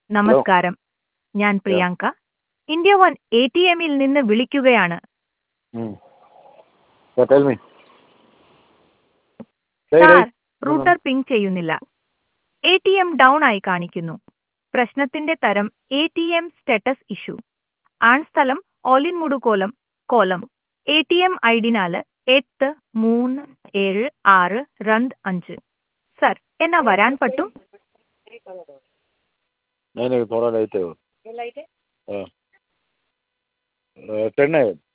നമസ്കാരം ഞാൻ Priyanka India one A T എമ്മിൽ നിന്ന് വിളിക്കുകയാണ് Mm. Yeah, tell me. Hey, sir hey. Router ping ചെയ്യുന്നില്ല എ ടി എം ഡൗൺ ആയി കാണിക്കുന്നു പ്രശ്നത്തിന്റെ തരം A T M status issue ആൺസ്ഥലം ഓലിൻമുടു കോലം കോലം A T M I D നാല് എട്ട് മൂന്ന് ഏഴ് ആറ് രണ്ട് അഞ്ച് സർ എന്നാ വരാൻ പറ്റും नहीं नहीं थोड़ा लेट है वो हाँ टेन है